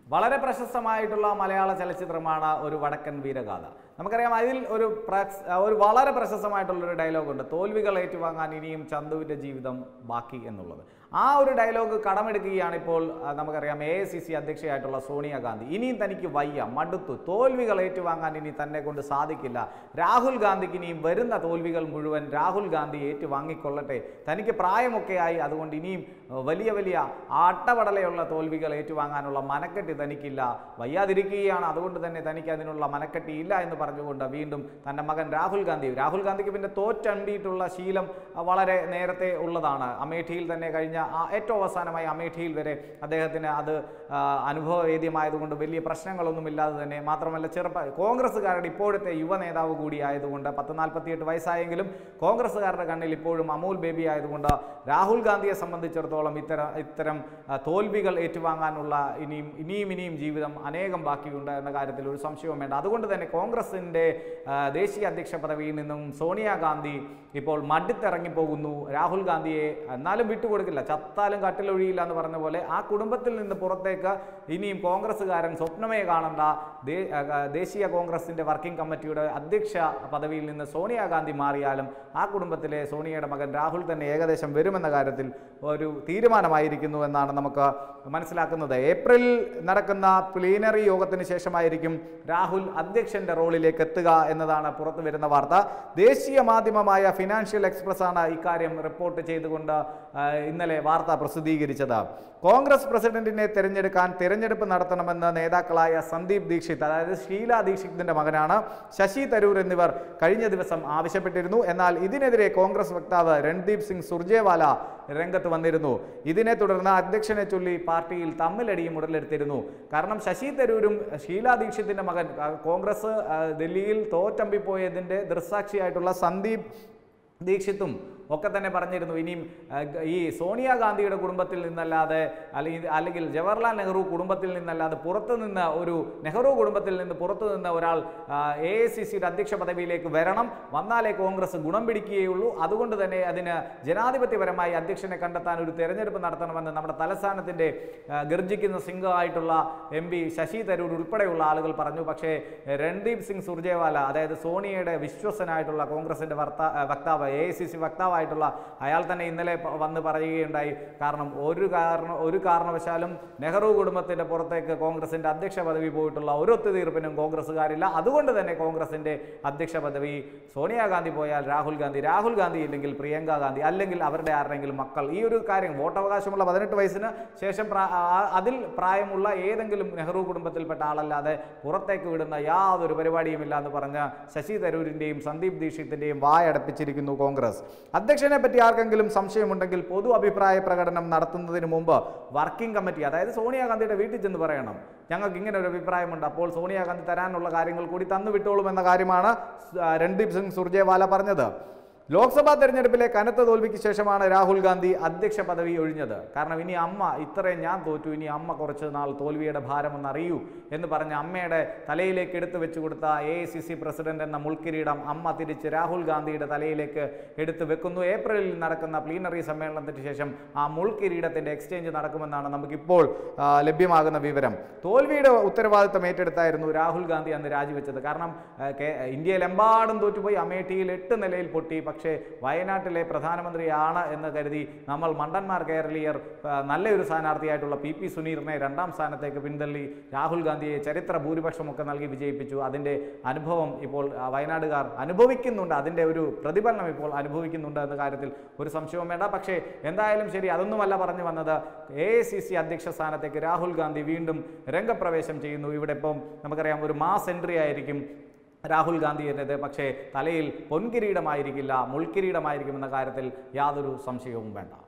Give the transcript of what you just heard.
വളരെ പ്രശസ്തമായിട്ടുള്ള മലയാള ചലച്ചിത്രമാണ് ഒരു വടക്കൻ വീരഗാഥ നമുക്കറിയാം അതിൽ ഒരു പ്രസ്- ഒരു വളരെ പ്രശസ്തമായിട്ടുള്ള ഒരു ഡയലോഗ് ഉണ്ട് തോൽവികൾ ഏറ്റുവാങ്ങാൻ ഇനിയും ചന്തുവിൻ്റെ ജീവിതം ബാക്കി എന്നുള്ളത് ആ ഒരു ഡയലോഗ് കടമെടുക്കുകയാണ് ഇപ്പോൾ ആ, നമുക്കറിയാം A I C C അധ്യക്ഷയായിട്ടുള്ള Sonia Gandhi ഇനിയും തനിക്ക് വയ്യ മടുത്തു തോൽവികൾ ഏറ്റുവാങ്ങാൻ ഇനി തന്നെ കൊണ്ട് സാധിക്കില്ല രാഹുൽ ഗാന്ധിക്ക് ഇനിയും വരുന്ന തോൽവികൾ മുഴുവൻ രാഹുൽ ഗാന്ധി ഏറ്റുവാങ്ങിക്കൊള്ളട്ടെ തനിക്ക് പ്രായമൊക്കെയായി അതുകൊണ്ട് ഇനിയും ഏഹ്, വലിയ വലിയ ആട്ടവടലയുള്ള തോൽവികൾ ഏറ്റുവാങ്ങാനുള്ള മനക്കെട്ടി തനിക്കില്ല വയ്യാതിരിക്കുകയാണ് അതുകൊണ്ട് തന്നെ തനിക്ക് അതിനുള്ള മനക്കെട്ടി ഇല്ല എന്ന് പറഞ്ഞുകൊണ്ട് വീണ്ടും തൻ്റെ മകൻ രാഹുൽ ഗാന്ധി രാഹുൽ ഗാന്ധിക്ക് പിന്നെ തോറ്റണ്ടിയിട്ടുള്ള ശീലം അഹ്, വളരെ നേരത്തെ ഉള്ളതാണ് അമേഠിയിൽ തന്നെ കഴിഞ്ഞ ആ ഏറ്റവും അവസാനമായി അമേഠിയിൽ വരെ അദ്ദേഹത്തിന് അത് ആ, അനുഭവവേദ്യമായതുകൊണ്ട് വലിയ പ്രശ്നങ്ങളൊന്നുമില്ലാതെ തന്നെ മാത്രമല്ല ചെറുപ്പ കോൺഗ്രസ്സുകാരുടെ ഇപ്പോഴത്തെ യുവ നേതാവ് കൂടി ആയതുകൊണ്ട് പത്ത് നാൽപ്പത്തിയെട്ട് വയസ്സായെങ്കിലും കോൺഗ്രസ്സുകാരുടെ കണ്ണിൽ ഇപ്പോഴും അമൂൽ ബേബി ആയതുകൊണ്ട് രാഹുൽ ഗാന്ധിയെ സംബന്ധിച്ചിടത്തോളം ഇത്തരം ഇത്തരം ആ, തോൽവികൾ ഏറ്റുവാങ്ങാനുള്ള ഇനിയും ഇനിയും ഇനിയും ജീവിതം അനേകം ബാക്കിയുണ്ട് എന്ന കാര്യത്തിൽ ഒരു സംശയവും വേണ്ട അതുകൊണ്ട് തന്നെ കോൺഗ്രസിൻ്റെ ആ, ദേശീയ അധ്യക്ഷ പദവിയിൽ നിന്നും സോണിയാഗാന്ധി ഇപ്പോൾ മടുത്തിറങ്ങി പോകുന്നു രാഹുൽ ഗാന്ധിയെ എന്നാലും വിട്ടുകൊടുക്കില്ല ചത്താലും കട്ടിലൊഴിയില്ല എന്ന് പറഞ്ഞ പോലെ ആ കുടുംബത്തിൽ നിന്ന് പുറത്തേക്ക് ഇനിയും കോൺഗ്രസ്സുകാരൻ സ്വപ്നമേ കാണണ്ട ദേ- ആ, ദേശീയ കോൺഗ്രസിൻ്റെ വർക്കിംഗ് കമ്മിറ്റിയുടെ അധ്യക്ഷ പദവിയിൽ നിന്ന് സോണിയാഗാന്ധി മാറിയാലും ആ കുടുംബത്തിലെ സോണിയയുടെ മകൻ രാഹുൽ തന്നെ ഏകദേശം വരുമെന്ന കാര്യത്തിൽ ഒരു തീരുമാനമായിരിക്കുന്നു എന്നാണ് നമുക്ക് മനസ്സിലാക്കുന്നത് ഏപ്രിലിൽ നടക്കുന്ന പ്ലീനറി യോഗത്തിന് ശേഷമായിരിക്കും രാഹുൽ അധ്യക്ഷന്റെ റോളിലേക്ക് എത്തുക എന്നതാണ് പുറത്തു വരുന്ന വാർത്ത ദേശീയ മാധ്യമമായ ഫിനാൻഷ്യൽ എക്സ്പ്രസ് ആണ് ഇക്കാര്യം റിപ്പോർട്ട് ചെയ്തുകൊണ്ട് ആ, ഇന്നലെ വാർത്ത പ്രസിദ്ധീകരിച്ചത് കോൺഗ്രസ് പ്രസിഡന്റിനെ തിരഞ്ഞെടുക്കാൻ തിരഞ്ഞെടുപ്പ് നടത്തണമെന്ന് നേതാക്കളായ സന്ദീപ് ദീക്ഷിത് അതായത് ഷീല ദീക്ഷിത്തിന്റെ മകനാണ് ശശി തരൂർ എന്നിവർ കഴിഞ്ഞ ദിവസം ആവശ്യപ്പെട്ടിരുന്നു എന്നാൽ ഇതിനെതിരെ കോൺഗ്രസ് വക്താവ് രൺദീപ് സിംഗ് സുർജേവാല രംഗത്ത് വന്നിരുന്നു ഇതിനെ തുടർന്ന് അധ്യക്ഷനെ ചൊല്ലി പാർട്ടിയിൽ തമ്മിലടിയും ഉടലെടുത്തിരുന്നു കാരണം ശശി തരൂരും ഷീല ദീക്ഷിത്തിന്റെ മകൻ ആ, കോൺഗ്രസ് ആ, ഡൽഹിയിൽ തോറ്റമ്പിപ്പോയതിന്റെ ദൃസാക്ഷിയായിട്ടുള്ള സന്ദീപ് ദീക്ഷിത്തും ഒക്കെ തന്നെ പറഞ്ഞിരുന്നു ഇനിയും ആ, ഗ- ഈ സോണിയാഗാന്ധിയുടെ കുടുംബത്തിൽ നിന്നല്ലാതെ അല്ലെങ്കിൽ അല്ലെങ്കിൽ ജവഹർലാൽ നെഹ്റു കുടുംബത്തിൽ നിന്നല്ലാതെ പുറത്തു നിന്ന് ഒരു നെഹ്റു കുടുംബത്തിൽ നിന്ന് പുറത്തു നിന്ന് ഒരാൾ എ ഐ സി സിയുടെ അധ്യക്ഷ പദവിയിലേക്ക് വരണം വന്നാലേ കോൺഗ്രസ് ഗുണം പിടിക്കുകയുള്ളൂ അതുകൊണ്ട് തന്നെ അതിന് ജനാധിപത്യപരമായി അധ്യക്ഷനെ കണ്ടെത്താൻ ഒരു തെരഞ്ഞെടുപ്പ് നടത്തണമെന്ന് നമ്മുടെ തലസ്ഥാനത്തിൻ്റെ ആ, ഗർജിക്കുന്ന സിംഗമായിട്ടുള്ള എം പി ശശി തരൂർ ഉൾപ്പെടെയുള്ള ആളുകൾ പറഞ്ഞു പക്ഷേ രൺദീപ് സിംഗ് സുർജേവാല അതായത് സോണിയയുടെ വിശ്വസനായിട്ടുള്ള കോൺഗ്രസിന്റെ വർത്താ ആ, വക്താവ് എ ഐ സി സി വക്താവായിട്ടുള്ള അയാൾ തന്നെ ഇന്നലെ പ- വന്ന് പറയുകയുണ്ടായി കാരണം ഒരു കാരണം ഒരു കാരണവശാലും നെഹ്റു കുടുംബത്തിന്റെ പുറത്തേക്ക് കോൺഗ്രസിന്റെ അധ്യക്ഷ പദവി പോയിട്ടുള്ള ഒരു ഒത്തുതീർപ്പിനും കോൺഗ്രസ്സുകാരില്ല അതുകൊണ്ട് തന്നെ കോൺഗ്രസിന്റെ അധ്യക്ഷ പദവി സോണിയാഗാന്ധി പോയാൽ രാഹുൽ ഗാന്ധി രാഹുൽ ഗാന്ധി ഇല്ലെങ്കിൽ പ്രിയങ്ക ഗാന്ധി അല്ലെങ്കിൽ അവരുടെ ആരുടെങ്കിലും മക്കൾ ഈ ഒരു കാര്യം വോട്ടവകാശമുള്ള പതിനെട്ട് വയസ്സിന് ശേഷം പ്രാ- ആ- അതിൽ പ്രായമുള്ള ഏതെങ്കിലും നെഹ്റു കുടുംബത്തിൽപ്പെട്ട ആളല്ലാതെ പുറത്തേക്ക് വിടുന്ന യാതൊരു പരിപാടിയുമില്ല എന്ന് പറഞ്ഞ ശശി തരൂരിൻ്റെയും സന്ദീപ് ദീക്ഷിത്തിൻ്റെയും വായടപ്പിച്ചിരിക്കുന്നു കോൺഗ്രസ് അധ്യക്ഷനെ പറ്റി ആർക്കെങ്കിലും സംശയമുണ്ടെങ്കിൽ പൊതു അഭിപ്രായ പ്രകടനം നടത്തുന്നതിന് മുമ്പ് വർക്കിംഗ് കമ്മിറ്റി അതായത് സോണിയാഗാന്ധിയുടെ വീട്ടിൽ ചെന്ന് പറയണം ഞങ്ങൾക്ക് ഇങ്ങനെ ഒരു അഭിപ്രായമുണ്ട് അപ്പോൾ സോണിയാഗാന്ധി തരാനുള്ള കാര്യങ്ങൾ കൂടി തന്നു വിട്ടോളും എന്ന കാര്യമാണ് ആ, രൺദീപ് സിംഗ് സുർജേവാല പറഞ്ഞത് ലോക്സഭാ തെരഞ്ഞെടുപ്പിലെ കനത്ത തോൽവിക്ക് ശേഷമാണ് രാഹുൽ ഗാന്ധി അധ്യക്ഷ പദവി ഒഴിഞ്ഞത് കാരണം ഇനി അമ്മ ഇത്രയും ഞാൻ തോറ്റു ഇനി അമ്മ കുറച്ച് നാൾ തോൽവിയുടെ ഭാരമൊന്ന് അറിയൂ എന്ന് പറഞ്ഞ് അമ്മയുടെ തലയിലേക്ക് എടുത്തു വെച്ചു കൊടുത്ത A I C C president എന്ന മുൾക്കിരീടം അമ്മ തിരിച്ച് രാഹുൽ ഗാന്ധിയുടെ തലയിലേക്ക് എടുത്തു വെക്കുന്നു ഏപ്രിലിൽ നടക്കുന്ന പ്ലീനറി സമ്മേളനത്തിന് ശേഷം ആ മുൾക്കിരീടത്തിന്റെ എക്സ്ചേഞ്ച് നടക്കുമെന്നാണ് നമുക്കിപ്പോൾ ആ, ലഭ്യമാകുന്ന വിവരം തോൽവിയുടെ ഉത്തരവാദിത്തം ഏറ്റെടുത്തായിരുന്നു രാഹുൽ ഗാന്ധി അന്ന് രാജിവെച്ചത് കാരണം ആ, കേ- ഇന്ത്യയിലെമ്പാടും തോറ്റുപോയി അമേഠിയിൽ എട്ട് നിലയിൽ പൊട്ടി പക്ഷേ വയനാട്ടിലെ പ്രധാനമന്ത്രിയാണ് എന്ന് കരുതി നമ്മൾ മണ്ടന്മാർ കേരളീയർ ആ, നല്ലൊരു സ്ഥാനാർത്ഥിയായിട്ടുള്ള പി പി സുനീറിനെ രണ്ടാം സ്ഥാനത്തേക്ക് പിന്തള്ളി രാഹുൽ ഗാന്ധിയെ ചരിത്ര ഭൂരിപക്ഷമൊക്കെ നൽകി വിജയിപ്പിച്ചു അതിൻ്റെ അനുഭവം ഇപ്പോൾ ആ, വയനാടുകാർ അനുഭവിക്കുന്നുണ്ട് അതിൻ്റെ ഒരു പ്രതിഫലനം ഇപ്പോൾ അനുഭവിക്കുന്നുണ്ട് എന്ന കാര്യത്തിൽ ഒരു സംശയവും വേണ്ട പക്ഷേ എന്തായാലും ശരി അതൊന്നുമല്ല പറഞ്ഞു വന്നത് എ ഐ സി സി അധ്യക്ഷ സ്ഥാനത്തേക്ക് രാഹുൽ ഗാന്ധി വീണ്ടും രംഗപ്രവേശം ചെയ്യുന്നു ഇവിടെ ഇപ്പം നമുക്കറിയാം ഒരു മാസ് എൻട്രി ആയിരിക്കും രാഹുൽ ഗാന്ധിയുടേത് പക്ഷേ തലയിൽ പൊൻകിരീടമായിരിക്കില്ല മുൾക്കിരീടമായിരിക്കും എന്ന കാര്യത്തിൽ യാതൊരു സംശയവും വേണ്ട